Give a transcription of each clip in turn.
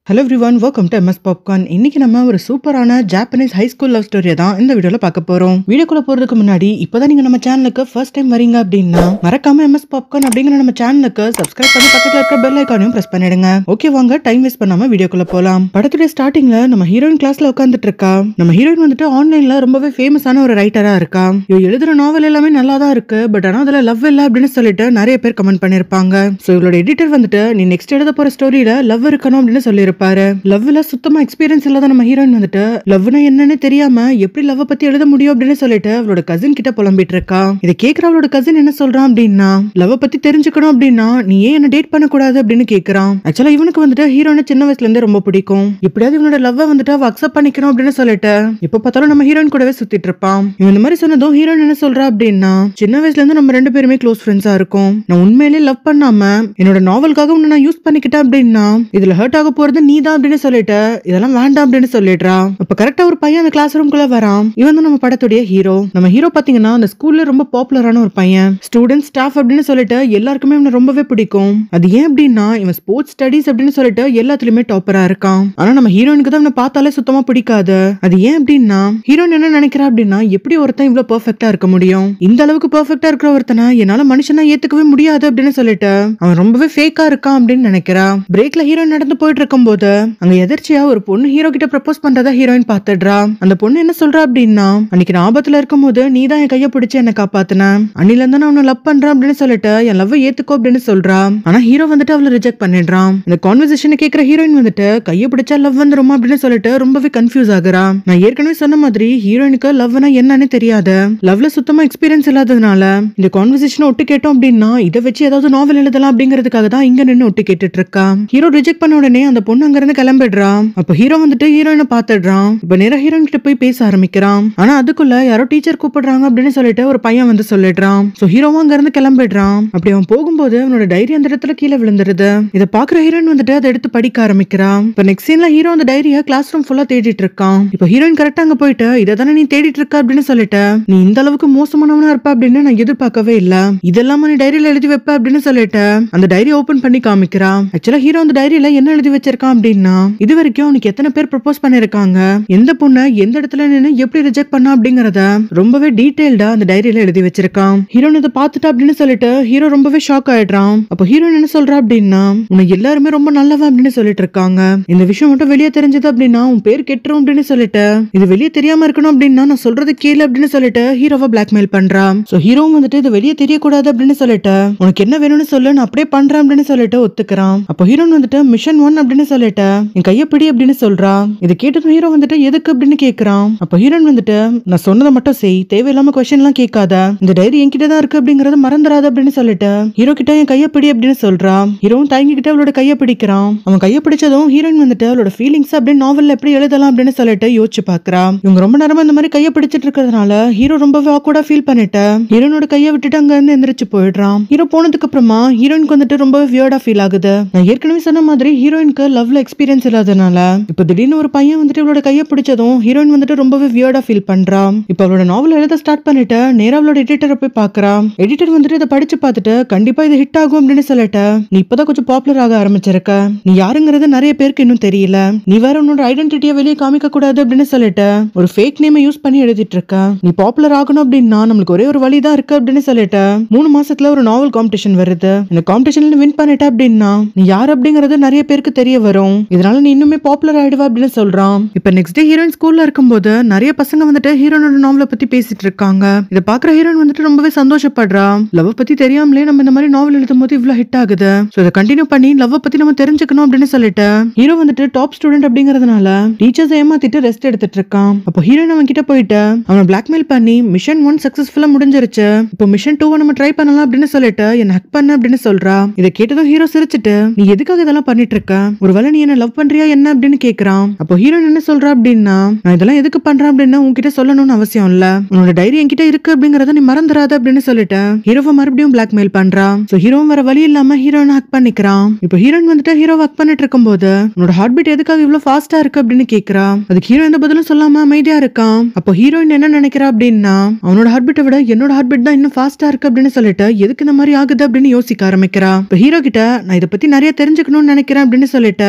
hello everyone welcome to MS popcorn இன்னைக்கு நம்ம ஒரு சூப்பரான ஜாப்பனீஸ் ஹை ஸ்கூல் லவ் ஸ்டோரியை தான் இந்த வீடியோல பார்க்க போறோம் வீடியோக்குள்ள போறதுக்கு முன்னாடி இப்போதான் நீங்க நம்ம சேனலுக்கு ஃபர்ஸ்ட் டைம் வரீங்க அப்படின்னா மறக்காம எம்எஸ் பாப்கார்ன் அப்படிங்கிற நம்ம சேனலுக்கு சப்ஸ்கிரைப் பண்ணி பக்கத்துல இருக்க பெல் ஐக்கானையும் பிரஸ் பண்ணிடுங்க ஓகே வாங்க டைம் வேஸ்ட் பண்ணாம வீடியோக்குள்ள போலாம் படத்துடைய ஸ்டார்டிங்ல நம்ம ஹீரோயின் கிளாஸ்ல உட்காந்துட்டு இருக்கா நம்ம ஹீரோயின் வந்துட்டு ஆன்லைன்ல ரொம்பவே ஃபேமஸான ஒரு ரைட்டரா இருக்கா இவ எழுதுற நாவல் எல்லாமே நல்லா தான் இருக்கு பட் ஆனா அதுல லவ் இல்ல அப்படின்னு சொல்லிட்டு நிறைய பேர் கமெண்ட் பண்ணிருப்பாங்க சோ இவளோட எடிட்டர் வந்துட்டு நீ நெக்ஸ்ட் எழுத போற ஸ்டோரியில லவ் இருக்கணும் அப்படின்னு சொல்லியிருப்பாரு லவ்ல சுத்தமா எக்ஸ்பீரியன்ஸ் இல்லாத நம்ம ஹீரோயின் வந்துட்டு லவ்னா என்னன்னு தெரியாம எப்படி லவ் பத்தி எழுத முடியும் அப்படின்னு சொல்லிட்டு அவளோட கசின் கிட்ட புலம்பிட்டு இருக்கா இதை கேக்குற அவளோட கசின் என்ன சொல்றான் அப்படின்னா லவ் பத்தி தெரிஞ்சுக்கணும் அப்படின்னா நீ ஏன் என்ன டேட் பண்ணக்கூடாது அப்படின்னு கேக்குறான் ஆக்சுவலா இவனுக்கு வந்துட்டு ஹீரோனை சின்ன வயசுல இருந்தே ரொம்ப பிடிக்கும் எப்படியாவது இவனோட லவ் வந்துட்டு அவ அக்செப்ட் பண்ணிக்கணும் அப்படின்னு சொல்லிட்டு இப்ப பார்த்தாலும் நம்ம ஹீரோயின் கூடவே சுத்திட்டு இருப்பான் இவன் இந்த மாதிரி சொன்னதும் ஹீரோயின் என்ன சொல்றா அப்படின்னா சின்ன வயசுல இருந்து நம்ம ரெண்டு பேருமே க்ளோஸ் ஃப்ரெண்ட்ஸா இருக்கும் நான் உண்மையிலேயே லவ் பண்ணாம என்னோட நாவலுக்காக உன்னை நான் யூஸ் பண்ணிக்கிட்டேன் அப்படின்னா இதுல ஹர்ட் ஆக போறது நீ தான் அப்படின்னு சொல்லிட்டு இதெல்லாம் வேண்டாம் அப்படின்னு சொல்லிடுறா அப்ப கரெக்டா ஒரு பையன் அந்த கிளாஸ் ரூம்குள்ள வரான் இவன் தான் நம்ம படத்துடைய ஹீரோ நம்ம ஹீரோ பாத்தீங்கன்னா அந்த ஸ்கூல்ல ரொம்ப பாப்புலரான ஒரு பையன் ஸ்டூடெண்ட் ஸ்டாஃப் அப்படின்னு சொல்லிட்டு எல்லாருக்குமே இவனை ரொம்பவே பிடிக்கும் அது ஏன் அப்படின்னா இவன் ஸ்போர்ட்ஸ் ஸ்டடீஸ் அப்படின்னு சொல்லிட்டு எல்லாத்துலயுமே டாப்பரா இருக்கான் ஆனா நம்ம ஹீரோயினுக்கு தான் இவனை பார்த்தாலே சுத்தமா பிடிக்காது அது ஏன் அப்படின்னா ஹீரோயின் என்ன நினைக்கிறா அப்படின்னா எப்படி ஒருத்தன் இவ்வளவு பெர்ஃபெக்ட்டா இருக்க முடியும் இந்த அளவுக்கு பெர்ஃபெக்ட்டா இருக்கிற ஒருத்தனை என்னால மனுஷனா ஏத்துக்கவே முடியாது அப்படின்னு சொல்லிட்டு அவன் ரொம்பவே ஃபேக்கா இருக்கான் அப்படின்னு நினைக்கிறா பிரேக்ல ஹீரோயின் நடந்து போயிட்டு இருக்கும்போது அங்க எதிர்ச்சியா ஒரு பொண்ணு ஹீரோ கிட்ட ப்ரப்போஸ் பண்றதா ஹீரோயின் பாத்துடுறா அந்த பொண்ணு என்ன சொல்றா அப்படின்னா அன்னைக்கு நான் ஆபத்துல இருக்கும்போது நீ தான் என் கைய பிடிச்சு என்ன காப்பாத்துன அன்னில இருந்து நான் உன்னை லவ் பண்றேன் அப்படின்னு சொல்லிட்டு என் லவ் ஏத்துக்கோ அப்படின்னு சொல்றா ஆனா ஹீரோ வந்துட்டு அவளை ரிஜெக்ட் பண்ணிடுறான் இந்த கான்வர்சேஷனை கேக்குற ஹீரோயின் வந்துட்டு கைய பிடிச்சா லவ் வந்துருமா அப்படின்னு சொல்லிட்டு ரொம்பவே கன்ஃபியூஸ் ஆகுறா நான் ஏற்கனவே சொன்ன மாதிரி ஹீரோயினுக்கு லவ்னா என்னன்னு தெரியாது லவ்ல சுத்தமா எக்ஸ்பீரியன்ஸ் இல்லாததுனால இந்த கான்வர்சேஷனை ஒட்டு கேட்டோம் அப்படின்னா இதை வச்சு ஏதாவது நாவல் எழுதலாம் அப்படிங்கிறதுக்காக தான் இங்க நின்னு ஒட்டு கேட்டுட்டு இருக்கா ஹீரோ ரிஜெக்ட் பண்ண உடனே அந்த பொண்ணு அங்க இருந்து கிளம்பிடுறா அப்ப ஹீரோ வந்துட்டு ஹீரோயினை பாத்துடுறான் இப்ப நேரா ஹீரோயின் கிட்ட போய் பேச ஆரம்பிக்கிறான் ஆனா அதுக்குள்ள யாரோ டீச்சர் கூப்பிடுறாங்க அப்படின்னு சொல்லிட்டு ஒரு பையன் வந்து சொல்லிடுறான் சோ ஹீரோவும் அங்க இருந்து கிளம்பிடுறான் அப்படி அவன் போகும்போது அவனோட டைரி அந்த இடத்துல கீழே விழுந்துருது இதை பாக்குற ஹீரோயின் வந்துட்டு அதை எடுத்து படிக்க ஆரம்பிக்கிறான் இப்ப நெக்ஸ்ட் சீன்ல ஹீரோ அந்த டைரிய கிளாஸ் ரூம் ஃபுல்லா தேடிட்டு இருக்கான் இப்ப ஹீரோயின் கரெக்டா அங்க போயிட்டு இதை தானே நீ தேடிட்டு இருக்க அப்படின்னு சொல்லிட்டு நீ இந்த அளவுக்கு மோசமானவனா இருப்ப அப்படின்னு நான் எதிர்பார்க்கவே இல்ல இதெல்லாம் நீ டைரியில எழுதி வைப்ப அப்படின்னு சொல்லிட்டு அந்த டைரி ஓபன் பண்ணி காமிக்கிறான் ஆக்சுவலா ஹீரோ அந்த டைரியில என்ன எழுதி வச்சிருக்கான் அப்படின்னா இது வரைக்கும் அவனுக்கு எத்தனை பேர் ப்ரப்போஸ் பண்ணிருக்காங்க எந்த பொண்ணை எந்த இடத்துல நின்னு எப்படி ரிஜெக்ட் பண்ணா அப்படிங்கறத ரொம்பவே டீடைல்டா அந்த டைரியில எழுதி வச்சிருக்கான் ஹீரோன் இதை பார்த்துட்டா அப்படின்னு சொல்லிட்டு ஹீரோ ரொம்பவே ஷாக் ஆயிடுறான் அப்போ ஹீரோயின் என்ன சொல்றா அப்படின்னா உன்னை எல்லாருமே ரொம்ப நல்லவன் அப்படின்னு சொல்லிட்டு இருக்காங்க இந்த விஷயம் மட்டும் வெளியே தெரிஞ்சது அப்படின்னா உன் பேர் கெட்டுரும் அப்படின்னு சொல்லிட்டு இது வெளியே தெரியாம இருக்கணும் அப்படின்னா நான் சொல்றது கேளு அப்படின்னு சொல்லிட்டு ஹீரோவை பிளாக்மெயில் பண்றான் சோ ஹீரோவும் வந்துட்டு இது வெளியே தெரியக்கூடாது அப்படின்னு சொல்லிட்டு உனக்கு என்ன வேணும்னு சொல்லு நான் அப்படியே பண்றேன் அப்படின்னு சொல்லிட்டு ஒத்துக்கிறான் அப்போ ஹீரோன் வந்துட்டு மிஷன் ஒன் அப்படின்னு சொல்லிட்டு என் கையை பிடி அப்படின்னு சொல்றா இது கேட்டதும் ஹீரோ வந்துட்டு எதுக்கு அப்படின்னு கேக்குறான் அப்போ ஹீரோன் வந்துட்டு நான் சொன்னதை மட்டும் செய் தேவையில்லாம கொஸ்டின் எல்லாம் கேட்காத இந்த டைரி என்கிட்ட தான் இருக்கு அப்படிங்கறத மறந்துடாத அப்படின்னு சொல்லிட்டு ஹீரோ கிட்ட என் கையை பிடி அப்படின்னு சொல்றா ஹீரோவும் தயங்கிக்கிட்டு அவளோட கையை பிடிக்கிறான் அவன் கையை பிடிச்சதும் ஹீரோயின் வந்துட்டு அவளோட ஃபீலிங்ஸ் அப்படின்னு நாவல்ல எப்படி எழுதலாம் அப்படின்னு சொல்லிட்டு யோசிச்சு பாக்குறா இவங்க ரொம்ப நேரமா இந்த மாதிரி கையை பிடிச்சிட்டு இருக்கிறதுனால ஹீரோ ரொம்பவே ஆக்வர்டா ஃபீல் பண்ணிட்டு ஹீரோனோட கையை விட்டுட்டு அங்க இருந்து எந்திரிச்சு போயிடுறான் ஹீரோ போனதுக்கு அப்புறமா ஹீரோயினுக்கு வந்துட்டு ரொம்பவே வியர்டா ஃபீல் ஆகுது நான் ஏற்கனவே சொன்ன மாதிரி ஹீரோயினுக்கு லவ்ல எக்ஸ்பீரியன்ஸ் இல்லாதனால இப்ப திடீர்னு ஒரு பையன் வந்துட்டு இவளோட கையை பிடிச்சதும் ஹீரோயின் வந்துட்டு ரொம்பவே வியர்டா ஃபீல் பண்றா இப்ப அவளோட நாவல் எழுத ஸ்டார்ட் பண்ணிட்டு நேரா அவளோட எடிட்டரை போய் பாக்குறா எடிட்டர் வந்துட்டு இதை படிச்சு பார்த்துட்டு கண்டிப்பா இது ஹிட் ஆகும் அப்படின்னு சொல்லிட்டு நீ இப்பதான் கொஞ்சம் பாப்புலர் ஆக ஆரம்பிச்சிருக்க நீ யாருங்கிறது நிறைய பேருக்கு இன்னும் தெரியல நீ வேற உன்னோட ஐடென்டிட்டியை வெளியே காமிக்க கூடாது அப்படின்னு சொல்லிட்டு ஒரு ஃபேக் நேமை யூஸ் பண்ணி எழுதிட்டு இருக்க நீ பாப்புலர் ஆகணும் அப்படின்னா நம்மளுக்கு ஒரே ஒரு வழி தான் இருக்கு அப்படின்னு சொல்லிட்டு மூணு மாசத்துல ஒரு நாவல் காம்படிஷன் வருது இந்த காம்படிஷன்ல வின் பண்ணிட்ட அப்படின்னா நீ யார் அப்படிங்கறது நிறைய பேருக்கு தெரிய வரும் இதனால நீ இன்னுமே பாப்புலர் ஆயிடுவா அப்படின்னு சொல்றான் இப்ப நெக்ஸ்ட் டே ஹீரோயின் ஸ்கூல்ல இருக்கும்போது நிறைய பசங்க வந்துட்டு ஹீரோனோட நாவலை பத்தி பேசிட்டு இருக்காங்க இதை பாக்குற ஹீரோயின் வந்துட்டு ரொம்பவே சந்தோஷப்படுறா லவ் பத்தி தெரியாமலே நம்ம இந்த மாதிரி நாவல் எழுதும் போது இவ்வளவு ஹிட் ஆகுது சோ இதை கண்டினியூ பண்ணி லவ் பத்தி நம்ம தெரிஞ்சுக்கணும் அப்படின்னு சொல்லிட்டு ஹீரோ வந்துட்டு டாப் ஸ்டூடெண்ட் அப்படிங்கறதுனால டீச்சர்ஸ் ஏமாத்திட்டு ரெஸ்ட் எடுத்துட்டு இருக்கான் அப்போ ஹீரோயின் அவன் கிட்ட போயிட்டு அவனை பிளாக்மெயில் பண்ணி மிஷன் ஒன் சக்சஸ்ஃபுல்லா முடிஞ்சிருச்சு இப்போ மிஷன் டூ நம்ம ட்ரை பண்ணலாம் அப்படின்னு சொல்லிட்டு என்ன ஹக் பண்ண அப்படின்னு சொல்றா இதை கேட்டதும் ஹீரோ சிரிச்சிட்டு நீ எதுக்காக இதெல்லாம் பண்ணிட்டு இருக்க ஒருவேளை நீ என்ன லவ் பண்றியா என்ன அப்படின்னு கேக்குறான் அப்போ ஹீரோயின் என்ன சொல்றா அப்படின்னா நான் இதெல்லாம் எதுக்கு பண்றேன் அப்படின்னு உன்கிட்ட சொல்லணும்னு அவசியம் இல்ல உன்னோட டைரி என்கிட்ட இருக்கு அப்படிங்கறத நீ மறந்துடாத அப்படின்னு சொல்லிட்டு ஹீரோவை மறுபடியும் பிளாக்மெயில் பண்றான் சோ ஹீரோவும் வர வழி இல்லாம ஹீரோயின் ஹக் பண்ணிக்கிறான் இப்போ ஹீரோயின் வந்துட்டு ஹீரோ ஹக் பண்ணிட்டு இருக்கும்போது உன்னோட ஹார்ட் பீட் எதுக்காக இவ்வளவு ஃபாஸ்டா இருக்கு அப்படின்னு கேக்குறா அதுக்கு ஹீரோ எந்த பதிலும் சொல்லாம அமைதியா இருக்கான் அப்போ ஹீரோயின் என்ன நினைக்கிறா அப்படின்னா அவனோட ஹார்ட் பீட்டை விட என்னோட ஹார்ட் பீட் தான் இன்னும் ஃபாஸ்டா இருக்கு அப்படின்னு சொல்லிட்டு எதுக்கு இந்த மாதிரி ஆகுது அப்படின்னு யோசிக்க ஆரம்பிக்கிறா இப்போ ஹீரோ கிட்ட நான் இதை பத்தி நிறைய தெரிஞ்சுக்கணும்னு நினைக்கிறேன் அப்படின்னு சொல்லிட்டு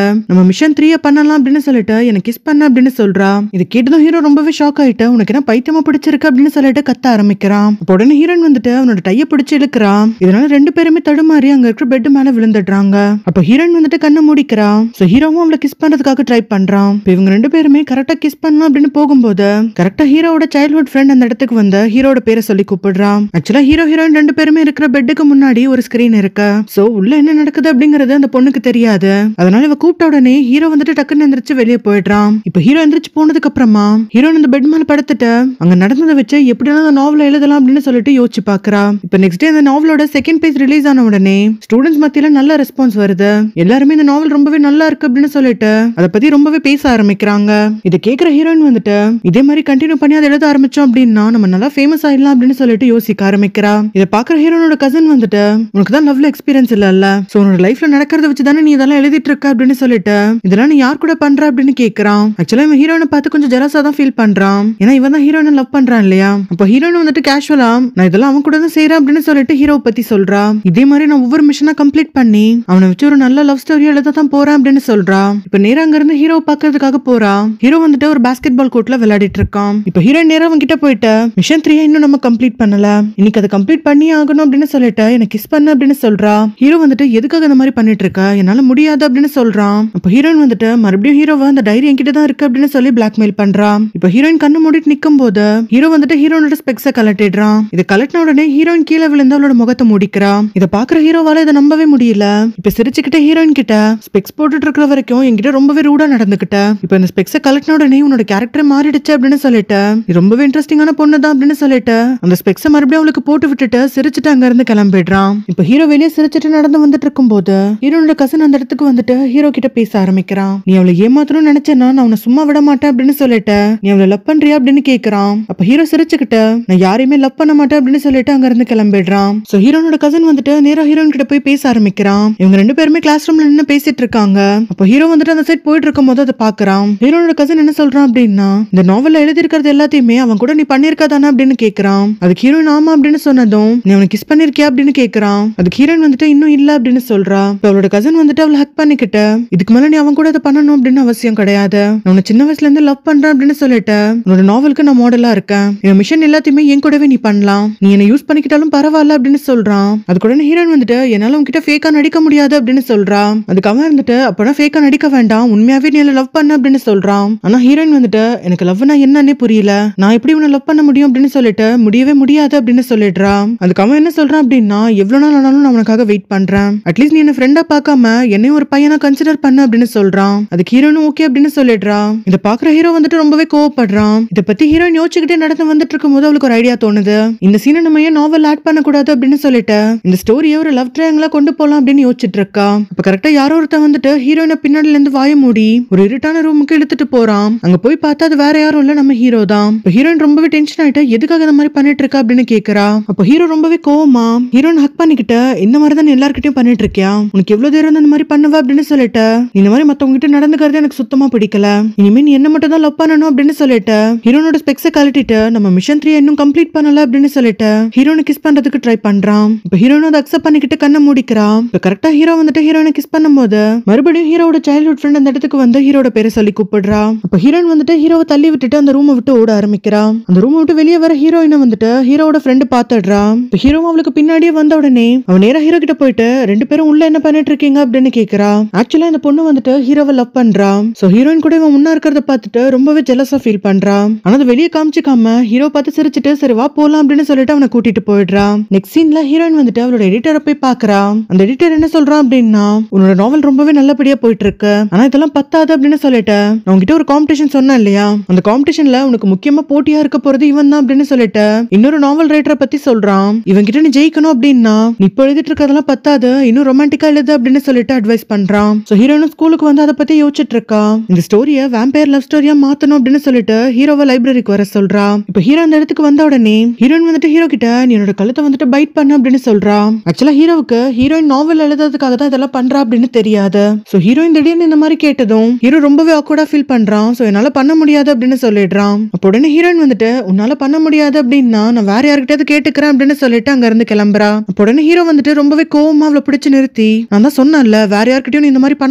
நம்ம மிஷன் த்ரீய பண்ணலாம் அப்படின்னு சொல்லிட்டு எனக்கு கிஸ் பண்ண அப்படின்னு சொல்றா இது கேட்டதும் ஹீரோ ரொம்பவே ஷாக் ஆயிட்டு உனக்கு என்ன பைத்தியமா பிடிச்சிருக்கு அப்படின்னு சொல்லிட்டு கத்த ஆரம்பிக்கிறான் அப்ப உடனே ஹீரோயின் வந்துட்டு அவனோட டைய பிடிச்சு இழுக்கிறான் இதனால ரெண்டு பேருமே தடுமாறி அங்க இருக்கிற பெட் மேல விழுந்துடுறாங்க அப்ப ஹீரோயின் வந்துட்டு கண்ணை மூடிக்கிறான் சோ ஹீரோவும் அவளை கிஸ் பண்றதுக்காக ட்ரை பண்றான் இப்ப இவங்க ரெண்டு பேருமே கரெக்டா கிஸ் பண்ணலாம் அப்படின்னு போகும்போது கரெக்டா ஹீரோவோட சைல்ட்ஹுட் ஃப்ரெண்ட் அந்த இடத்துக்கு வந்து ஹீரோட பேரை சொல்லி கூப்பிடுறான் ஆக்சுவலா ஹீரோ ஹீரோயின் ரெண்டு பேருமே இருக்கிற பெட்டுக்கு முன்னாடி ஒரு ஸ்கிரீன் இருக்கு சோ உள்ள என்ன நடக்குது அப்படிங்கறது அந்த பொண்ணுக்கு தெரியாது அதனால இவ கூப்பிட்ட உடனே ஹீரோ வந்துட்டு டக்குன்னு எந்திரிச்சு வெளியே போயிடுறான் இப்ப ஹீரோ எந்திரிச்சு போனதுக்கு அப்புறமா ஹீரோயின் அந்த பெட் மேல படுத்துட்டு அங்க நடந்ததை வச்சு எப்படிலாம் அந்த நாவல எழுதலாம் அப்படின்னு சொல்லிட்டு யோசிச்சு பாக்குறா இப்ப நெக்ஸ்ட் டே அந்த நாவலோட செகண்ட் பேஜ் ரிலீஸ் ஆன உடனே ஸ்டூடெண்ட்ஸ் மத்தியில நல்ல ரெஸ்பான்ஸ் வருது எல்லாருமே இந்த நாவல் ரொம்பவே நல்லா இருக்கு அப்படின்னு சொல்லிட்டு அதை பத்தி ரொம்பவே பேச ஆரம்பிக்கிறாங்க இதை கேக்குற ஹீரோயின் வந்துட்டு இதே மாதிரி கண்டினியூ பண்ணி அதை எழுத ஆரம்பிச்சோம் அப்படின்னா நம்ம நல்லா ஃபேமஸ் ஆயிடலாம் அப்படின்னு சொல்லிட்டு யோசிக்க ஆரம்பிக்கிறா இதை பாக்குற ஹீரோனோட கசன் வந்துட்டு உனக்கு தான் லவ்ல எக்ஸ்பீரியன்ஸ் இல்ல சோ உன்னோட லைஃப்ல நடக்கிறத வச்சு தானே நீ இதெல்லாம் எழுதிட்டு இருக்க அப்படின்னு சொல்லிட்டு இதெல்லாம் நீ யார் கூட பண்ற அப்படின்னு கேக்குறான் ஆக்சுவலா இவன் ஹீரோனை பார்த்து கொஞ்சம் ஜெலஸா தான் ஃபீல் பண்றான் ஏன்னா இவன் தான் ஹீரோனை லவ் பண்றான் இல்லையா அப்போ ஹீரோயின் வந்துட்டு கேஷுவலா நான் இதெல்லாம் அவன் கூட தான் செய்யறேன் அப்படின்னு சொல்லிட்டு ஹீரோ பத்தி சொல்றா இதே மாதிரி நான் ஒவ்வொரு மிஷனா கம்ப்ளீட் பண்ணி அவனை வச்சு ஒரு நல்ல லவ் ஸ்டோரி எழுத தான் போறேன் அப்படின்னு சொல்றா இப்ப நேரா அங்க இருந்து ஹீரோ பாக்குறதுக்காக போறா ஹீரோ வந்துட்டு ஒரு பாஸ்கெட் பால் கோர்ட்ல விளையாடிட்டு இருக்கான் இப்ப ஹீரோயின் நேரா அவன் கிட்ட போயிட்டு மிஷன் த்ரீ இன்னும் நம்ம கம்ப்ளீட் பண்ணல இன்னைக்கு அதை கம்ப்ளீட் பண்ணி ஆகணும் அப்படின்னு சொல்லிட்டு எனக்கு கிஸ் பண்ணு அப்படின்னு சொல்றா ஹீரோ வந்துட்டு எதுக்காக இந்த மாதிரி பண்ணிட்டு இருக்க என்னால முடியாது அப்படின்னு சொல்றான் அப்ப ஹீரோயின் வந்துட்டு மறுபடியும் ஹீரோவா அந்த டைரி என்கிட்ட தான் இருக்கு அப்படின்னு சொல்லி பிளாக்மெயில் பண்றா இப்ப ஹீரோயின் கண்ணு மூடிட்டு நிக்கும் போது ஹீரோ வந்துட்டு ஹீரோனோட ஸ்பெக்ஸ கலட்டிடுறான் இதை கலட்டின உடனே ஹீரோயின் கீழே விழுந்து அவளோட முகத்தை மூடிக்கிறா இதை பாக்குற ஹீரோவால இதை நம்பவே முடியல இப்ப சிரிச்சுக்கிட்ட ஹீரோயின் கிட்ட ஸ்பெக்ஸ் போட்டுட்டு இருக்கிற வரைக்கும் என்கிட்ட ரொம்பவே ரூடா நடந்துக்கிட்ட இப்ப இந்த ஸ்பெக்ஸ கலட்டின உடனே உன்னோட கேரக்டர் மாறிடுச்சு அப்படின்னு சொல்லிட்டு நீ ரொம்பவே இன்ட்ரெஸ்டிங்கான பொண்ணு தான் அப்படின்னு சொல்லிட்டு அந்த ஸ்பெக்ஸ மறுபடியும் அவளுக்கு போட்டு விட்டுட்டு சிரிச்சுட்டு அங்க இருந்து கிளம்பிடுறான் இப்ப ஹீரோ வெளியே சிரிச்சுட்டு நடந்து வந்துட்டு இருக்கும்போது ஹீரோனோட கசன் அந்த இடத்துக்கு வந்துட்டு ஹீரோ கிட்ட பேச ஆரம்பிக்கிறான் நீ அவளை ஏமாத்தணும்னு நினைச்சேன்னா நான் உன்னை சும்மா விட மாட்டேன் அப்படின்னு சொல்லிட்டு நீ அவளை லவ் பண்றியா அப்படின்னு கேக்குறான் அப்ப ஹீரோ சிரிச்சுக்கிட்டு நான் யாரையுமே லவ் பண்ண மாட்டேன் அப்படின்னு சொல்லிட்டு அங்க இருந்து கிளம்பிடுறான் சோ ஹீரோனோட கசன் வந்துட்டு நேரா ஹீரோயின் கிட்ட போய் பேச ஆரம்பிக்கிறான் இவங்க ரெண்டு பேருமே கிளாஸ் ரூம்ல நின்னு பேசிட்டு இருக்காங்க அப்ப ஹீரோ வந்துட்டு அந்த சைட் போயிட்டு இருக்கும் போது அதை பாக்குறான் ஹீரோனோட கசன் என்ன சொல்றான் அப்படின்னா இந்த நாவல்ல எழுதி இருக்கிறது எல்லாத்தையுமே அவன் கூட நீ பண்ணிருக்கா தானே அப்படின்னு கேக்குறான் அதுக்கு ஹீரோயின் ஆமா அப்படின்னு சொன்னதும் நீ அவனை கிஸ் பண்ணிருக்கியா அப்படின்னு கேக்குறான் அதுக்கு ஹீரோயின் வந்துட்டு இன்னும் இல்ல அப்படின்னு சொல்றா இப்ப அவளோட கசன் வந்துட்டு அவளை ஹக் பண்ணிக்கிட்டு இதுக்கு மேல நீ அவன் கூட இதை பண்ணணும் அப்படின்னு அவசியம் கிடையாது நான் உன்னை சின்ன வயசுல இருந்து லவ் பண்றேன் அப்படின்னு சொல்லிட்டு உன்னோட நாவலுக்கு நான் மாடலா இருக்கேன் என் மிஷன் எல்லாத்தையுமே என் கூடவே நீ பண்ணலாம் நீ என்ன யூஸ் பண்ணிக்கிட்டாலும் பரவாயில்ல அப்படின்னு சொல்றான் அதுக்கு உடனே ஹீரோயின் வந்துட்டு என்னால உன்கிட்ட ஃபேக்கா நடிக்க முடியாது அப்படின்னு சொல்றான் அதுக்கு அவன் இருந்துட்டு அப்பனா ஃபேக்கா நடிக்க வேண்டாம் உண்மையாவே நீ லவ் பண்ண அப்படின்னு சொல்றான் ஆனா ஹீரோயின் வந்துட்டு எனக்கு லவ்னா என்னன்னே புரியல நான் எப்படி உன்னை லவ் பண்ண முடியும் அப்படின்னு சொல்லிட்டு முடியவே முடியாது அப்படின்னு சொல்லிடுறான் அதுக்கு அவன் என்ன சொல்றான் அப்படின்னா எவ்வளவு நாள் ஆனாலும் நான் உனக்காக வெயிட் பண்றேன் அட்லீஸ்ட் நீ என்ன ஃப்ரெண்டா பார்க்காம என்னையும் ஒரு பையனா கன்சிடர் பண்ண அப்படின்னு சொல்றான் அதுக்கு ஹீரோனும் ஓகே அப்படின்னு சொல்லிடுறான் இதை பாக்குற ஹீரோ வந்துட்டு ரொம்பவே கோவப்படுறான் இதை பத்தி ஹீரோயின் யோசிச்சுக்கிட்டே நடந்து வந்துட்டு இருக்கும்போது அவளுக்கு ஒரு ஐடியா தோணுது இந்த சீனை நம்ம ஏன் நாவல் ஆட் பண்ணக்கூடாது அப்படின்னு சொல்லிட்டு இந்த ஸ்டோரியை ஒரு லவ் ட்ரையாங்களா கொண்டு போலாம் அப்படின்னு யோசிச்சுட்டு இருக்கா அப்ப கரெக்டா யாரோ ஒருத்தன் வந்துட்டு ஹீரோயினை பின்னாடில இருந்து வாய மூடி ஒரு இருட்டான ரூமுக்கு இழுத்துட்டு போறான் அங்க போய் பார்த்தா அது வேற யாரும் இல்ல நம்ம ஹீரோ தான் இப்ப ஹீரோயின் ரொம்பவே டென்ஷன் ஆயிட்டு எதுக்காக இந்த மாதிரி பண்ணிட்டு இருக்கா அப்படின்னு கேக்குறா அப்ப ஹீரோ ரொம்பவே கோவமா ஹீரோயின் ஹக் பண்ணிக்கிட்டு இந்த மாதிரி தான் எல்லார்கிட்டயும் பண்ணிட்டு இருக்கியா உனக்கு எவ்வளவு தூரம் இந்த மாதிரி பண்ணுவ அப்படின்னு சொல்லிட்டு நீ இந்த மாதிரி மத்தவங்க கிட்ட நடந்துக்கிறது எனக்கு சுத்தமா பிடிக்கல இனிமே நீ என்ன மட்டும் தான் லவ் பண்ணணும் அப்படின்னு சொல்லிட்டு ஹீரோனோட ஸ்பெக்ஸ கழட்டிட்டு நம்ம மிஷன் த்ரீ இன்னும் கம்ப்ளீட் பண்ணல அப்படின்னு சொல்லிட்டு ஹீரோனை கிஸ் பண்றதுக்கு ட்ரை பண்றான் இப்ப ஹீரோனும் அதை அக்செப்ட் பண்ணிக்கிட்டு கண்ணை மூடிக்கிறான் இப்ப கரெக்டா ஹீரோ வந்துட்டு ஹீரோனை கிஸ் பண்ணும்போது மறுபடியும் ஹீரோட சைல்ட்ஹுட் ஃப்ரெண்ட் அந்த இடத்துக்கு வந்து ஹீரோட பேரை சொல்லி கூப்பிடுறா அப்ப ஹீரோயின் வந்துட்டு ஹீரோவை தள்ளி விட்டுட்டு அந்த ரூமை விட்டு ஓட ஆரம்பிக்கிறா அந்த ரூமை விட்டு வெளியே வர ஹீரோயினை வந்துட்டு ஹீரோட ஃப்ரெண்டு பாத்துடுறா இப்ப ஹீரோவும் அவளுக்கு பின்னாடியே வந்த உடனே அவன் நேரா ஹீரோ கிட்ட போயிட்டு ரெண்டு பேரும் உள்ள என்ன பண்ணிட்டு இருக்கீங்க அப்படின்னு கேக்குறா ஆக்சுவலா இந்த பொண்ணு வந்துட்டு ஹீரோவை லவ் பண்றா சோ ஹீரோயின் கூட இவன் முன்னா இருக்கிறத பார்த்துட்டு ரொம்பவே ஜெலஸா ஃபீல் பண்றா ஆனா அதை வெளியே காமிச்சிக்காம ஹீரோ பார்த்து சிரிச்சிட்டு சரி வா போலாம் அப்படின்னு சொல்லிட்டு அவனை கூட்டிட்டு போயிடுறா நெக்ஸ்ட் சீன்ல ஹீரோயின் வந்துட்டு அவளோட எடிட்டரை போய் பாக்குறா அந்த எடிட்டர் என்ன சொல்றான் அப்படின்னா உன்னோட நாவல் ரொம்பவே நல்லபடியா போயிட்டு இருக்கு ஆனா இதெல்லாம் பத்தாது அப்படின்னு சொல்லிட்டு நான் உன்கிட்ட ஒரு காம்படிஷன் சொன்னேன் இல்லையா அந்த காம்படிஷன்ல உனக்கு முக்கியமா போட்டியா இருக்க போறது இவன் தான் அப்படின்னு சொல்லிட்டு இன்னொரு நாவல் ரைட்டரை பத்தி சொல்றான் இவன் கிட்ட நீ ஜெயிக்கணும் அப்படின்னா நீ இப்போ எழுதிட்டு இருக்கறதெல்லாம் பத்தாது இன்னும் ரொமான்டிக்கா எழுது அப்படின்னு சொல்லிட்டு அட்வைஸ் பண்றான் சோ ஹீரோனும் ஸ்கூலுக்கு வந்து அதை பத்தி யோசிச்சுட்டு இருக்கா இந்த ஸ்டோரிய வேம்பயர் லவ் ஸ்டோரியா மாத்தணும் அப்படின்னு சொல்லிட்டு ஹீரோவை லைப்ரரிக்கு வர சொல்றா இப்ப ஹீரோ அந்த இடத்துக்கு வந்த உடனே ஹீரோயின் வந்துட்டு ஹீரோ கிட்ட நீ என்னோட கழுத்தை வந்துட்டு பைட் பண்ண அப்படின்னு சொல்றா ஆக்சுவலா ஹீரோவுக்கு ஹீரோயின் நாவல் எழுதுறதுக்காக தான் இதெல்லாம் பண்றா அப்படின்னு தெரியாது சோ ஹீரோயின் திடீர்னு இந்த மாதிரி கேட்டதும் ஹீரோ ரொம்பவே ஆக்வர்டா ஃபீல் பண்றான் சோ என்னால பண்ண முடியாது அப்படின்னு சொல்லிடுறான் அப்போ உடனே ஹீரோயின் வந்துட்டு உன்னால பண்ண முடியாது அப்படின்னா நான் வேற யார்கிட்டயாவது கேட்டுக்கிறேன் அப்படின்னு சொல்லிட்டு அங்க இருந்து கிளம்புறா அப்போ உடனே ஹீரோ வந்துட்டு ரொம்பவே கோவமா அவளை பிடிச்சு நிறுத்தி நான் தான் சொன்னேன்ல வேற யார்கிட்டயும் நீ இந்த மாதிரி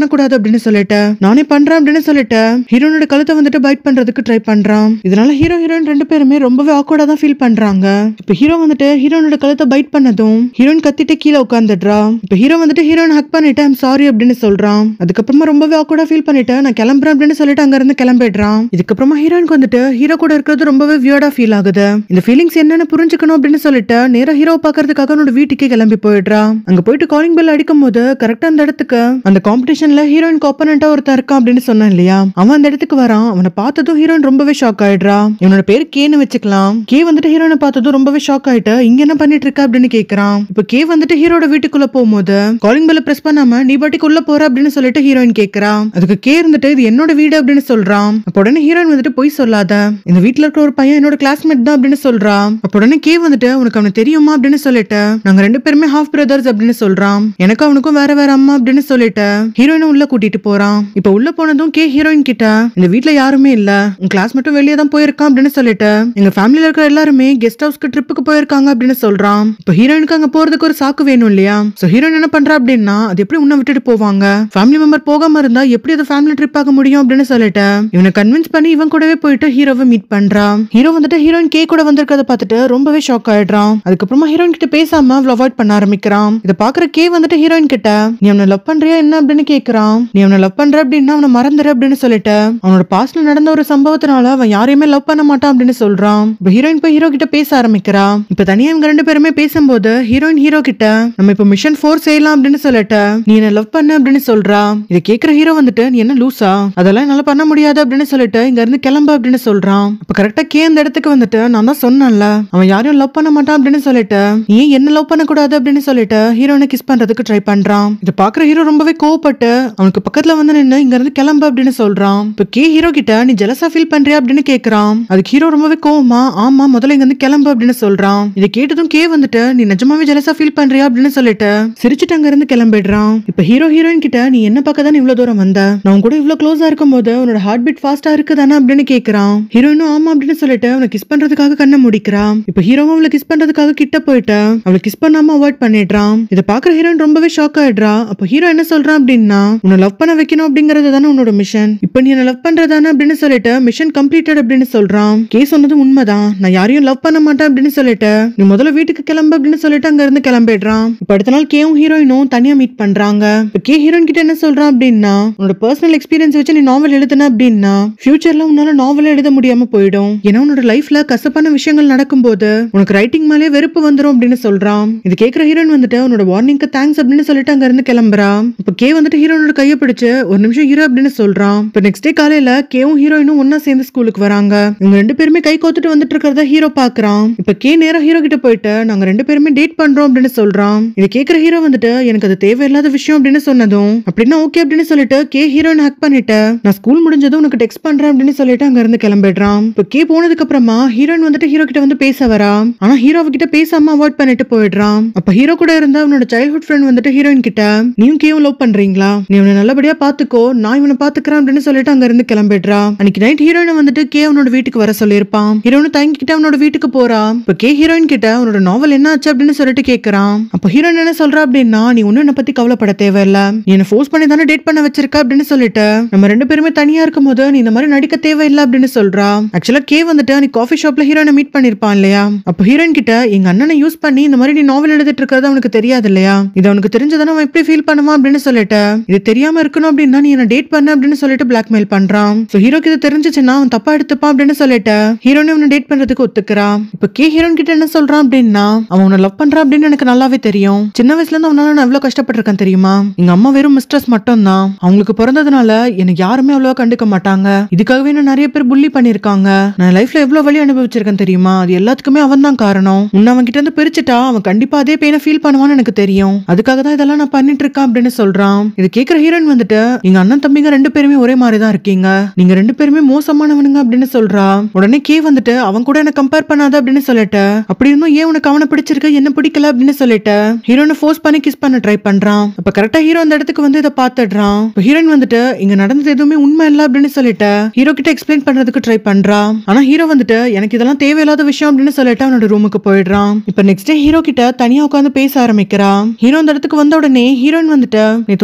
பண்ணக்கூடாது அப்படின்னு சொல்லிட்டு நானே பண்றேன் அப்படின்னு சொல்லிட்டு ஹீரோனோட கழுத்தை வந்துட்டு பைட் பண்றதுக்கு ட்ரை பண்றான் இதனால ஹீரோ ஹீரோயின் ரெண்டு பேருமே ரொம்பவே ஆக்வர்டா தான் ஃபீல் பண்றாங்க இப்ப ஹீரோ வந்துட்டு ஹீரோனோட கழுத்தை பைட் பண்ணதும் ஹீரோயின் கத்திட்டு கீழே உட்காந்துடுறா இப்ப ஹீரோ வந்துட்டு ஹீரோயின் ஹக் பண்ணிட்டு ஐம் சாரி அப்படின்னு சொல்றான் அதுக்கப்புறமா ரொம்பவே ஆக்வர்டா ஃபீல் பண்ணிட்டு நான் கிளம்புறேன் அப்படின்னு சொல்லிட்டு அங்க இருந்து கிளம்பிடுறான் இதுக்கப்புறமா ஹீரோயினுக்கு வந்துட்டு ஹீரோ கூட இருக்கிறது ரொம்பவே வியர்டா ஃபீல் ஆகுது இந்த ஃபீலிங்ஸ் என்னன்னு புரிஞ்சுக்கணும் அப்படின்னு சொல்லிட்டு நேரா ஹீரோ பாக்குறதுக்காக அவனோட வீட்டுக்கே கிளம்பி போயிடுறா அங்க போயிட்டு காலிங் பெல் அடிக்கும் போது கரெக்டா அந்த இடத்துக்கு அந்த காம்படிஷன்ல ஹீரோயின் ஆப்பனண்டா ஒருத்தன் இருக்கான் அப்படின்னு சொன்னான் இல்லையா அவன் அந்த இடத்துக்கு வரான் அவனை பார்த்ததும் ஹீரோயின் ரொம்பவே ஷாக் ஆயிடுறா இவனோட பேர் கேன்னு வச்சுக்கலாம் கே வந்துட்டு ஹீரோனை பார்த்ததும் ரொம்பவே ஷாக் ஆயிட்டு இங்க என்ன பண்ணிட்டு இருக்க அப்படின்னு கேக்குறான் இப்ப கே வந்துட்டு ஹீரோட வீட்டுக்குள்ள போகும்போது காலிங் பெல்ல பிரஸ் பண்ணாம நீ பாட்டிக்கு உள்ள போற அப்படின்னு சொல்லிட்டு ஹீரோயின் கேக்குறா அதுக்கு கே இருந்துட்டு இது என்னோட வீடு அப்படின்னு சொல்றான் அப்ப உடனே ஹீரோயின் வந்துட்டு போய் சொல்லாத இந்த வீட்ல இருக்கிற ஒரு பையன் என்னோட கிளாஸ்மேட் தான் அப்படின்னு சொல்றா அப்ப உடனே கே வந்துட்டு உனக்கு அவனை தெரியுமா அப்படின்னு சொல்லிட்டு நாங்க ரெண்டு பேருமே ஹாஃப் பிரதர்ஸ் அப்படின்னு சொல்றான் எனக்கு அவனுக்கும் வேற வேற அம்மா அப்படின்னு சொல்லிட்டு ஹீரோயினை உள்ள கூட்டிட்டு போறான் இப்ப உள்ள போனதும் கே ஹீரோயின் கிட்ட இந்த வீட்ல யாருமே இல்ல உன் கிளாஸ் மட்டும் வெளியே தான் போயிருக்கான் அப்படின்னு சொல்லிட்டு எங்க ஃபேமிலில இருக்கிற எல்லாருமே கெஸ்ட் ஹவுஸ்க்கு ட்ரிப்புக்கு போயிருக்காங்க அப்படின்னு சொல்றான் இப்ப ஹீரோயினுக்கு அங்க போறதுக்கு ஒரு சாக்கு வேணும் இல்லையா சோ ஹீரோயின் என்ன பண்றா அப்படின்னா அது எப்படி உன்னை விட்டுட்டு போவாங்க ஃபேமிலி மெம்பர் போகாம இருந்தா எப்படி அது ஃபேமிலி ட்ரிப் ஆக முடியும் அப்படின்னு சொல்லிட்டு இவனை கன்வின்ஸ் பண்ணி இவன் கூடவே போயிட்டு ஹீரோவை மீட் பண்றான் ஹீரோ வந்துட்டு ஹீரோயின் கே கூட வந்திருக்கிறத பார்த்துட்டு ரொம்பவே ஷாக் ஆயிடுறான் அதுக்கப்புறமா ஹீரோயின் கிட்ட பேசாம அவளை அவாய்ட் பண்ண ஆரம்பிக்கிறான் இதை பாக்குற கே வந்துட்டு ஹீரோயின் கிட்ட நீ அவனை லவ் பண்றியா என்ன அப்படின்னு கேக்குறான் நீ அவனை லவ் பண்ற அப்படின்னா அவனை மறந்துரு அப்படின்னு சொல்லிட்டு அவனோட பாஸ்ட்ல நடந்த ஒரு சம்பவத்தினால அவன் யாரையுமே லவ் பண்ண மாட்டான் அப்படின்னு சொல்றான் இப்ப ஹீரோயின் போய் ஹீரோ கிட்ட பேச ஆரம்பிக்கிறா இப்ப தனியா இவங்க ரெண்டு பேருமே பேசும்போது ஹீரோயின் ஹீரோ கிட்ட நம்ம இப்ப மிஷன் ஃபோர் செய்யலாம் அப்படின்னு சொல்லிட்டு நீ என்ன லவ் பண்ண அப்படின்னு சொல்றா இதை கேக்குற ஹீரோ வந்துட்டு நீ என்ன லூசா அதெல்லாம் என்னால பண்ண முடியாது அப்படின்னு சொல்லிட்டு இங்க இருந்து கிளம்பு அப்படின்னு சொல்றான் அப்ப கரெக்டா கே அந்த இடத்துக்கு வந்துட்டு நான் தான் சொன்னேன்ல அவன் யாரையும் லவ் பண்ண மாட்டான் அப்படின்னு சொல்லிட்டு நீ ஏன் என்ன லவ் பண்ண கூடாது அப்படின்னு சொல்லிட்டு ஹீரோனை கிஸ் பண்றதுக்கு ட்ரை பண்றான் இதை பாக்குற ஹீரோ ரொம்பவே கோவப்பட்டு அவனுக்கு பக்கத்துல வந்து நின்னு இங்க இருந்து கிளம்பு அப்படின்னு சொல்றான் இப்ப கே ஹீரோ கிட்ட நீ ஜெலசா ஃபீல் பண்றியா அப்படின்னு கேக்குறான் அதுக்கு ஹீரோ ரொம்பவே கோவமா ஆமா முதல்ல இங்க இருந்து கிளம்பு அப்படின்னு சொல்றான் இதை கேட்டதும் கே வந்துட்டு நீ நிஜமாவே ஜெலசா ஃபீல் பண்றியா அப்படின்னு சொல்லிட்டு சிரிச்சுட்டு அங்க இருந்து கிளம்பிடுறான் இப்ப ஹீரோ ஹீரோயின் கிட்ட நீ என்ன பார்க்க தான் இவ்வளவு தூரம் வந்த நான் உன் கூட இவ்வளவு க்ளோஸா இருக்கும்போது உன்னோட ஹார்ட் பீட் ஃபாஸ்டா இருக்குதானே அப்படின்னு கேக்குறான் ஹீரோயினும் ஆமா அப்படின்னு சொல்லிட்டு அவனை கிஸ் பண்றதுக்காக கண்ணை முடிக்கிறான் இப்ப ஹீரோவும் அவளை கிஸ் பண்றதுக்காக கிட்ட போயிட்டு அவளை கிஸ் பண்ணாம அவாய்ட் பண்ணிடுறான் இதை பாக்குற ஹீரோயின் ரொம்பவே ஷாக் ஆயிடுறா அப்ப ஹீரோ என்ன சொல்றான் அப்படின்னா உன்னை லவ் பண்ண வைக்கணும் அப்படிங்கறது தானே உன்னோட மிஷன் இப்ப நீ என்ன லவ் பண்றதானே அப்படின்னு சொல்லிட்டு மிஷன் கம்ப்ளீட்டட் அப்படின்னு சொல்றான் கே சொன்னது உண்மைதான் நான் யாரையும் லவ் பண்ண மாட்டேன் அப்படின்னு சொல்லிட்டு நீ முதல்ல வீட்டுக்கு கிளம்பு அப்படின்னு சொல்லிட்டு அங்க இருந்து கிளம்பிடுறான் இப்ப அடுத்த நாள் கேவும் ஹீரோயினும் தனியா மீட் பண்றாங்க இப்ப கே ஹீரோயின் கிட்ட என்ன சொல்றான் அப்படின்னா உன்னோட பர்சனல் எக்ஸ்பீரியன்ஸ் வச்சு நீ நாவல் எழுதுன அப்படின்னா ஃபியூச்சர்ல உன்னால நாவல் எழுத முடியாம போயிடும் ஏன்னா உன்னோட லைஃப்ல கசப்பான விஷயங்கள் நடக்கும்போது உனக்கு ரைட்டிங் மேலே வெறுப்பு வந்துரும் அப்படின்னு சொல்றான் இது கேக்குற ஹீரோயின் வந்துட்டு உன்னோட வார்னிங்க்கு தேங்க்ஸ் அப்படின்னு சொல்லிட்டு அங்க இருந்து கிளம்புறா இப்ப கே வந்துட்டு ஹீரோனோட கையை பிடிச்சு ஒரு நிமிஷம் ஹீரோ அப்படின்னு சொல்றான் இப்ப நெக்ஸ்ட் டே காலையில கேவும் ஹீரோயினும் ஒன்னா சேர்ந்து ஸ்கூலுக்கு வராங்க இவங்க ரெண்டு பேருமே கை கோத்துட்டு வந்துட்டு இருக்கிறத ஹீரோ பாக்குறான் இப்ப கே நேரா ஹீரோ கிட்ட போயிட்டு நாங்க ரெண்டு பேருமே டேட் பண்றோம் அப்படின்னு சொல்றான் இதை கேக்குற ஹீரோ வந்துட்டு எனக்கு அது தேவையில்லாத விஷயம் அப்படின்னு சொன்னதும் அப்படின்னா ஓகே அப்படின்னு சொல்லிட்டு கே ஹீரோயின் ஹக் பண்ணிட்டு நான் ஸ்கூல் முடிஞ்சதும் உனக்கு டெக்ஸ்ட் பண்றேன் அப்படின்னு சொல்லிட்டு அங்க இருந்து கிளம்பிடுறான் இப்ப கே போனதுக்கு அப்புறமா ஹீரோயின் வந்துட்டு ஹீரோ கிட்ட வந்து பேச வரா ஆனா ஹீரோ கிட்ட பேசாம அவாய்ட் பண்ணிட்டு போயிடுறான் அப்ப ஹீரோ கூட இருந்த அவனோட சைல்ட்ஹுட் ஃப்ரெண்ட் வந்துட்டு ஹீரோயின் கிட்ட நீயும் கேவும் லவ் பண்றீங்களா நீ அவனை நல்லபடியா பாத்துக்கோ நான் இவனை பாத்துக்கிறேன் அப்படின்னு சொல்லிட்டு அங்க இருந்து கிளம்பிடுறா அன்னைக்கு நைட் ஹீரோயினை வந்துட்டு கே அவனோட வீட்டுக்கு வர சொல்லியிருப்பான் ஹீரோயின் தங்கிக்கிட்டு அவனோட வீட்டுக்கு போறா இப்ப கே ஹீரோயின் கிட்ட உன்னோட நாவல் என்ன ஆச்சு அப்படின்னு சொல்லிட்டு கேக்குறான் அப்ப ஹீரோயின் என்ன சொல்றா அப்படின்னா நீ ஒன்னும் என்ன பத்தி கவலைப்பட தேவையில்ல நீ என்ன ஃபோர்ஸ் பண்ணி தானே டேட் பண்ண வச்சிருக்க அப்படின்னு சொல்லிட்டு நம்ம ரெண்டு பேருமே தனியா இருக்கும் போது நீ இந்த மாதிரி நடிக்க தேவையில்லை அப்படின்னு சொல்றா ஆக்சுவலா கே வந்துட்டு நீ காஃபி ஷாப்ல ஹீரோயினை மீட் பண்ணிருப்பான் இல்லையா அப்ப ஹீரோயின் கிட்ட எங்க அண்ணனை யூஸ் பண்ணி இந்த மாதிரி நீ நாவல் எழுதிட்டு இருக்கிறது அவனுக்கு தெரியாது இல்லையா இது அவனுக்கு தெரிஞ்சதானே அவன் எப்படி ஃபீல் பண்ணுவான் அப்படின்னு சொல்லிட்டு இது தெரியாம இருக்கணும் அப்படின்னா நீ என்ன டேட் பண்ண அப்படின்னு சொல்லிட்டு பிளாக்மெயில் பண்றான் சோ ஹீரோக்கு இது தெரிஞ்சிச்சுன்னா அவன் தப்பா எடுத்துப்பான் அப்படின்னு சொல்லிட்டு ஹீரோனை அவனை டேட் பண்றதுக்கு ஒத்துக்கிறான் இப்ப கே ஹீரோயின் கிட்ட என்ன சொல்றான் அப்படின்னா அவன் உன்னை லவ் பண்றான் அப்படின்னு எனக்கு நல்லாவே தெரியும் சின்ன வயசுல இருந்து அவனால நான் எவ்வளவு கஷ்டப்பட்டிருக்கேன் தெரியுமா எங்க அம்மா வெறும் மிஸ்ட்ரஸ் மட்டும் தான் அவங்களுக்கு பிறந்ததுனால எனக்கு யாருமே அவ்வளவா கண்டுக்க மாட்டாங்க இதுக்காகவே நான் நிறைய பேர் புள்ளி பண்ணிருக்காங்க நான் லைஃப்ல எவ்வளவு வழி அனுபவிச்சிருக்கேன் தெரியுமா அது எல்லாத்துக்குமே அவன் தான் காரணம் உன்னை அவன் கிட்ட இருந்து பிரிச்சுட்டா அவன் கண்டிப்பா அதே பெயினை ஃபீல் பண்ணுவான்னு எனக்கு தெரியும் அதுக்காக தான் இதெல்லாம் நான் பண்ணிட்டு இருக்கேன் அப்படின்னு சொல்றான் இது கேக்குற ஹீரோயின் வந்துட்டு எங்க அண்ணன் தம்பிங்க ரெண்டு பேருமே ஒரே மாதிரி தான் இருக்கீங்க நீங்க ரெண்டு பேருமே மோசமானவனுங்க அப்படின்னு சொல்றா உடனே கே வந்துட்டு அவன் கூட என்ன கம்பேர் பண்ணாத அப்படின்னு சொல்லிட்டு அப்படி இருந்தும் ஏன் உனக்கு அவனை பிடிச்சிருக்கு என்ன பிடிக்கல அப்படின்னு சொல்லிட்டு ஹீரோனை ஃபோர்ஸ் பண்ணி கிஸ் பண்ண ட்ரை பண்றான் அப்ப கரெக்டா ஹீரோ அந்த இடத்துக்கு வந்து இதை பாத்துடுறான் இப்ப ஹீரோயின் வந்துட்டு இங்க நடந்தது எதுவுமே உண்மை இல்ல அப்படின்னு சொல்லிட்டு ஹீரோ கிட்ட எக்ஸ்பிளைன் பண்றதுக்கு ட்ரை பண்றா ஆனா ஹீரோ வந்துட்டு எனக்கு இதெல்லாம் தேவையில்லாத விஷயம் அப்படின்னு சொல்லிட்டு அவனோட ரூமுக்கு போயிடுறான் இப்ப நெக்ஸ்ட் டே ஹீரோ கிட்ட தனியா உட்காந்து பேச ஆரம்பிக்கிறான் ஹீரோ அந்த இடத்துக்கு வந்த உடனே ஹீரோயின் வந்துட்டு நேத்து உன் வீட்ல நீ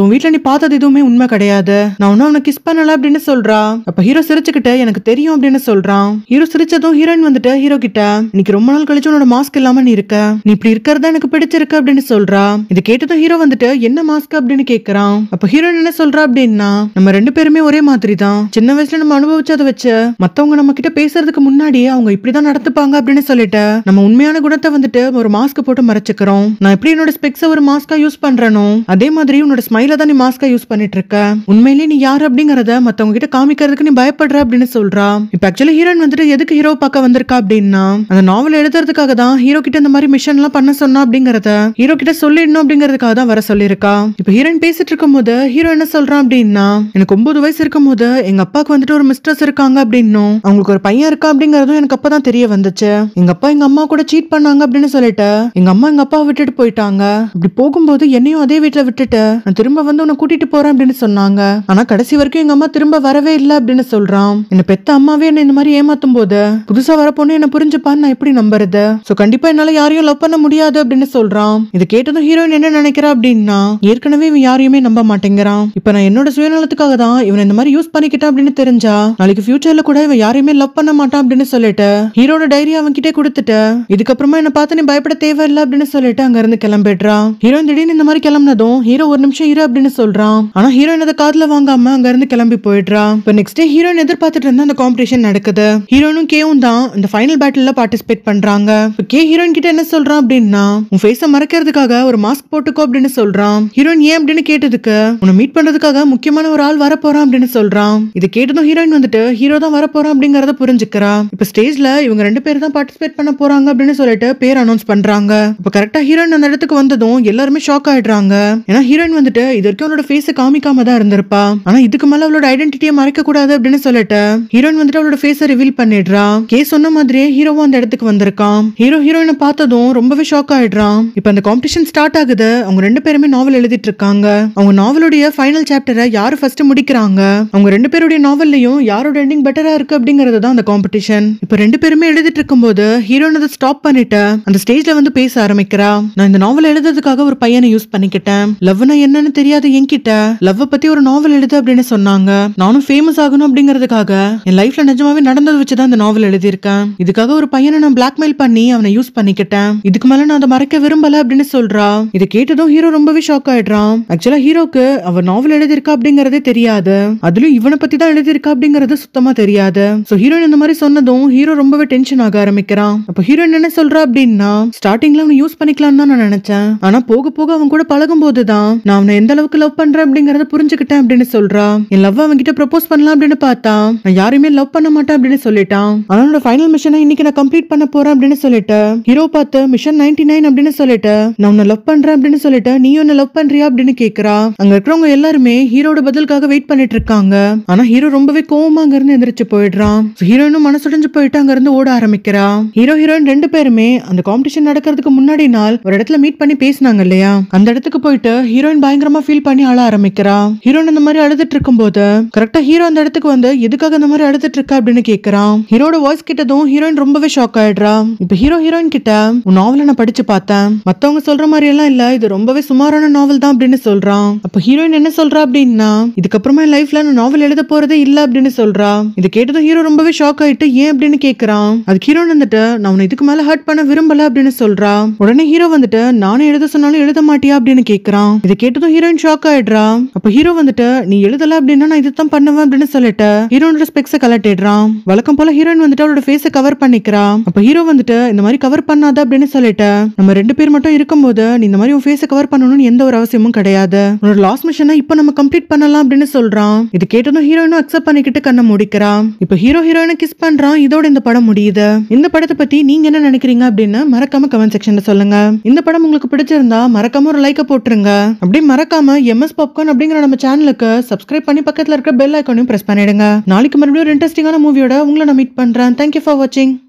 பார்த்தது எதுவுமே உண்மை கிடையாது நான் ஒன்னும் அவனை கிஸ் பண்ணல அப்படின்னு சொல்றா அப்ப ஹீரோ சிரிச்சுக்கிட்டு எனக்கு தெரியும் அப்படின்னு சொல்றான் ஹீரோ சிரிச்சதும் ஹீரோயின் வந்துட்டு ஹீரோ கிட்ட இன்னைக்கு ரொம்ப நாள் கழிச்சு உன்னோட மாஸ்க் இல்லாம நீ இருக்க நீ இப்படி இருக்கிறதா எனக்கு பிடிச்சிருக்கு அப்படின்னு சொல்றா இது கேட்டதும் ஹீரோ வந்துட்டு என்ன மாஸ்க் அப்படின்னு கேக்குறான் அப்ப ஹீரோயின் என்ன சொல்றா அப்படின்னா நம்ம ரெண்டு பேருமே ஒரே மாதிரி தான் சின்ன வயசுல நம்ம அனுபவிச்சதை வச்சு மத்தவங்க நம்ம கிட்ட பேசுறதுக்கு முன்னாடி அவங்க இப்படிதான் நடந்துப்பாங்க அப்படின்னு சொல்லிட்டு நம்ம உண்மையான குணத்தை வந்துட்டு ஒரு மாஸ்க் போட்டு மறைச்சுக்கிறோம் நான் எப்படி என்னோட ஸ்பெக்ஸ ஒரு மாஸ்கா யூஸ் பண்றேனோ அதே மாதிரி உன்னோட ஸ்மைல தான் நீ மாஸ்கா யூஸ் பண்ணிட்டு இருக்க உண்மையிலேயே நீ யார் அப்படிங்கறத மத்தவங்க கிட்ட காமிக்கிறதுக்கு நீ பயப்படுற அப்படின்னு சொல்றா இப்ப ஆக்சுவலி ஹீரோயின் வந்துட்டு எதுக்கு ஹீரோ பார்க்க வந்திருக்கா அப்படின்னா அந்த நாவல் எழுதுறதுக்காக தான் ஹீரோ கிட்ட இந்த மாதிரி மிஷன் எல்லாம் பண்ண சொன்னா அப்படிங்கறத ஹீரோ கிட்ட சொல்லிடணும் அப்படிங்கறதுக்காக தான் வர சொல்லியிருக்கா இப்ப ஹீரோயின் பேசிட்டு இருக்கும் போது ஹீரோ என்ன சொல்றான் அப்படின்னா எனக்கு ஒன்பது வயசு இருக்கும் போது எங்க அப்பாவுக்கு வந்துட்டு ஒரு மிஸ்ட்ரஸ் இருக்காங்க அப்படின்னும் அவங்களுக்கு ஒரு பையன் இருக்கா அப்படிங்கறதும் எனக்கு அப்பதான் தெரிய வந்துச்சு எங்க அப்பா எங்க அம்மா கூட சீட் பண்ணாங்க அப்படின்னு சொல்லிட்டு எங்க அம்மா எங்க அப்பாவை விட்டுட்டு போயிட்டாங்க இப்படி போகும்போது என்னையும் அதே வீட்டுல விட்டுட்டு நான் திரும்ப வந்து உன்னை கூட்டிட்டு போறேன் அப்படின்னு சொன்னாங்க ஆனா கடைசி வரைக்கும் எங்க அம்மா திரும்ப வரவே இல்லை அப்படின்னு சொல்றான் என்ன பெத்த அம்மாவே என்ன இந்த மாதிரி ஏமாத்தும் போது புதுசா வர பொண்ணு என்ன புரிஞ்சுப்பான்னு நான் எப்படி நம்புறது சோ கண்டிப்பா என்னால யாரையும் லவ் பண்ண முடியாது அப்படின்னு சொல்றான் இது கேட்டதும் ஹீரோயின் என்ன நினைக்கிறா அப்படின்னா ஏற்கனவே இவன் யாரையுமே நம்ப மாட்டேங்கிறான் இப்ப நான் என்னோட சுயநலத்துக்காக தான் இவன் இந்த மாதிரி யூஸ் பண்ணிக்கிட்டான் அப்படின்னு தெரிஞ்சா நாளைக்கு ஃபியூச்சர்ல கூட இவன் யாரையுமே லவ் பண்ண மாட்டான் அப்படின்னு சொல்லிட்டு ஹீரோட டைரி அவன் கிட்டே கொடுத்துட்டு இதுக்கப்புறமா என்ன பார்த்து நீ பயப்பட தேவையில்லை அப்படின்னு சொல்லிட்டு அங்க இருந்து கிளம்பிடுறான் ஹீரோயின் திடீர்னு இந்த மாதிரி கிளம்புனதும் ஹீரோ ஒரு நிமிஷம் இரு அப்படின்னு சொல்றான் ஆனா ஹீரோயின் அதை காதுல வாங்காம அங்க இருந்து கிளம்பி போயிடுறான் இப்ப நெக்ஸ்ட் டே ஹீரோயின் எதிர்பார்த்துட்டு இருந்தா அந்த காம்படிஷன் நடக்குது ஹீரோனும் கேவும் தான் இந்த ஃபைனல் பேட்டில்ல பார்ட்டிசிபேட் பண்றாங்க இப்ப கே ஹீரோயின் கிட்ட என்ன சொல்றான் அப்படின்னா உன் ஃபேஸ மறைக்கிறதுக்காக ஒரு மாஸ்க் போட்டுக்கோ அப்படின்னு சொல்றான் ஹீரோயின் ஏன் அப்படின்னு கேட்டதுக்கு உன்னை மீட் பண்றதுக்காக முக்கியமான ஒரு ஆள் வர போறான் அப்படின்னு சொல்றான் இது கேட்டதும் ஹீரோயின் வந்துட்டு ஹீரோ தான் வர போறான் அப்படிங்கறத புரிஞ்சுக்கிறா இப்ப ஸ்டேஜ்ல இவங்க ரெண்டு பேரும் தான் பார்ட்டிசிபேட் பண்ண போறாங்க அப்படின்னு சொல்லிட்டு பேர் அனௌன்ஸ் பண்றாங்க இப்ப கரெக்டா ஹீரோயின் அந்த இடத்துக்கு வந்ததும் எல்லாருமே ஷாக் ஆயிடுறாங்க ஏன்னா ஹீரோயின் வந்துட்டு இது வரைக்கும் அவளோட ஃபேஸ காமிக்காம தான் இருந்திருப்பா ஆனா இதுக்கு மேல அவளோட ஐடென்டிட்டியை மறைக்க கூடாது அப்படின்னு சொல்லிட்டு ஹீரோயின் வந்துட்டு அவளோட ஃபேஸ ரிவீல் பண்ணிடுறா கே சொன்ன மாதிரியே ஹீரோவும் அந்த இடத்துக்கு வந்திருக்கான் ஹீரோ ஹீரோயினை பார்த்ததும் ரொம்பவே ஷாக் ஆயிடுறான் இப்ப அந்த காம்படிஷன் ஸ்டார்ட் ஆகுது அவங்க ரெண்டு பேருமே நாவல் எழுதிட்டு இருக்காங்க அவங்க நாவலுடைய ஃபைனல் சாப்டரை யாரு ஃபர்ஸ்ட் முடிக்கிறாங்க அவங்க ரெண்டு பேருடைய நாவல்லையும் யாரோட எண்டிங் பெட்டரா இருக்கு அப்படிங்கறது தான் அந்த காம்படிஷன் இப்ப ரெண்டு பேருமே எழுதிட்டு இருக்கும்போது ஹீரோயின் அதை ஸ்டாப் பண்ணிட்டு அந்த ஸ்டேஜ்ல வந்து பேச ஆரம்பிக்கிறா நான் இந்த நாவல் எழுதுறதுக்காக ஒரு பையனை யூஸ் பண்ணிக்கிட்டேன் லவ்னா என்னன்னு தெரியாது என்கிட்ட லவ் பத்தி ஒரு நாவல் எழுது அப்படின்னு சொன்னாங்க நானும் ஃபேமஸ் ஆகணும் அப்படிங்கறதுக்காக என் லைஃப்ல நிஜமாவே நடந்தது வச்சுதான் இந்த நாவல் எழுதியிருக்கேன் இதுக்காக ஒரு பையனை நான் பிளாக்மெயில் பண்ணி அவனை யூஸ் பண்ணிக்கிட்டேன் இதுக்கு மேல நான் அதை மறைக்க விரும்பல அப்படின்னு சொல்றா இது கேட்டதும் ஹீரோ ரொம்பவே ஷாக் ஆயிடுறான் ஆக்சுவலா ஹீரோக்கு அவ நாவல் எழுதியிருக்கா அப்படிங்கறதே தெரியாது அதுலயும் இவனை பத்தி தான் எழுதியிருக்கா அப்படிங்கறது சுத்தமா தெரியாது சோ ஹீரோயின் இந்த மாதிரி சொன்னதும் ஹீரோ ரொம்பவே டென்ஷன் ஆக ஆரம்பிக்கிறான் அப்ப ஹீரோயின் என்ன சொல்றா அப்படின்னா ஸ்டார்டிங்ல அவனை யூஸ் பண்ணிக்கலாம் தான் நான் நினைச்சேன் ஆனா போக போக அவன் கூட பழகும் போதுதான் நான் அவனை எந்த அளவுக்கு லவ் பண்றேன் அப்படிங்கறத புரிஞ்சுக்கிட்டேன் அப்படின்னு சொல்றா என் லவ் அவன் கிட்ட ப்ரப்போஸ் பண்ணலாம் அப்படின்னு பார்த்தா நான் யாரையுமே லவ் பண்ண மாட்டேன் அப்படின்னு சொல்லிட்டான் அவனோட ஃபைனல் மிஷனை இன்னைக்கு நான் கம்ப்ளீட் பண்ண போறேன் அப்படின்னு சொல்லிட்டு ஹீரோ பார்த்து மிஷன் 99 நைன் அப்படின்னு சொல்லிட்டு நான் உன்னை லவ் பண்றேன் அப்படின்னு சொல்லிட்டு நீ என்ன லவ் பண்றியா அப்படின்னு கேக்குறா அங்க இருக்கிறவங்க எல்லாருமே ஹீரோட பதிலுக்காக வெயிட் பண்ணிட்டு இருக்காங்க ஆனா ஹீரோ ரொம்பவே கோவமா அங்க இருந்து எந்திரிச்சு போயிடுறான் ஹீரோயினும் மனசுடைஞ்சு போயிட்டு அங்க இருந்து ஓட ஆரம்பிக்கிறா ஹீரோ ஹீரோயின் ரெண்டு பேருமே அந்த காம்படிஷன் நடக்கிறதுக்கு முன்னாடி நாள் ஒரு இடத்துல மீட் பண்ணி பேசினாங்க இல்லையா அந்த இடத்துக்கு போயிட்டு ஹீரோயின் பயங்கரமா ஃபீல் பண்ணி அழ ஆரம்பிக்கிறா ஹீரோயின் இந்த மாதிரி அழுதுட்டு இருக்கும்போது கரெக்டா ஹீரோ அந்த இடத்துக்கு வந்து எதுக்காக இந்த மாதிரி அழுதுட்டு இருக்க அப்படின்னு கேக்குறான் ஹீரோட வாய்ஸ் கிட்டதும் ஹீரோயின் ரொம்பவே ஷாக் ஆயிடுறா இப்ப ஹீரோ ஹீரோயின் கிட்ட உன் நாவலை நான் படிச்சு பார்த்தேன் மத்தவங்க சொல்ற மாதிரி எல்லாம் இல்ல இது ரொம்பவே சுமாரான நாவல் தான் அப்படின்னு சொல்றான் அப்ப ஹீரோயின் என்ன சொல்றா அப்படின்னா இதுக்கப்புறமா என் லைஃப்ல நான் நாவல் எழுத போறதே இல்ல அப்படின்னு சொல்றா இது கேட்டதும் ஹீரோ ரொம்பவே ஷாக் ஆயிட்டு ஏன் அப்படின்னு கேக்குறான் அதுக்கு ஹீரோயின் வந்துட்டு நான் உன்னை இதுக்கு மேல ஹர்ட் பண்ண விரும்பல அப்படின்னு சொல்றா உடனே ஹீரோ வந்துட்டு நானே எழுத சொன்னாலும் எழுத மாட்டியா அப்படின்னு கேக்குறான் இதை கேட்டதும் ஹீரோயின் ஷாக் ஆயிடுறா அப்ப ஹீரோ வந்துட்டு நீ எழுதல அப்படின்னா நான் இதுதான் பண்ணுவேன் அப்படின்னு சொல்லிட்டு ஹீரோனோட ஸ்பெக்ஸ கலட்டிடுறான் வழக்கம் போல ஹீரோயின் வந்துட்டு அவளோட ஃபேஸ கவர் பண்ணிக்கிறா அப்ப ஹீரோ வந்துட்டு இந்த மாதிரி கவர் பண்ணாத அப்படின்னு சொல்லிட்டு நம்ம ரெண்டு பேர் மட்டும் இருக்கும்போது நீ இந்த மாதிரி உன் ஃபேஸ கவர் பண்ணணும்னு எந்த ஒரு அவசியமும் கிடையாது உன்னோட லாஸ்ட் மிஷனை இப்ப நம்ம கம்ப்ளீட் பண்ணலாம் அப்படின்னு சொல்றான் இது கேட்டதும் ஹீரோயினும் அக்செப்ட் பண்ணிக்கிட்டு கண்ணை முடிக்கிறான் இப்ப ஹீரோ ஹீரோயினை கிஸ் பண்றான் இதோட இந்த படம் முடியுது இந்த படத்தை பத்தி நீங்க என்ன நினைக்கிறீங்க அப்படின்னு மறக்காம கமெண்ட் செக்ஷன்ல சொல்லுங்க இந்த படம் உங்களுக்கு பிடிச்சிருந்தா மறக்காம ஒரு லைக்க போட்டுருங்க அப்படியே மறக்காம எம்எஸ் பாப்கார்ன் அப்படிங்கிற நம்ம சேனலுக்கு சப்ஸ்கிரைப் பண்ணி பக்கத்துல இருக்க பெல் ஐக்கானையும் பிரஸ் பண்ணிடுங்க நாளைக்கு மறுபடியும் ஒரு இன்ட்ரெஸ்டிங்கான மூவியோட உங்களை நான் மீட் பண்றேன் தேங்க்யூ ஃபார் வாட்சிங்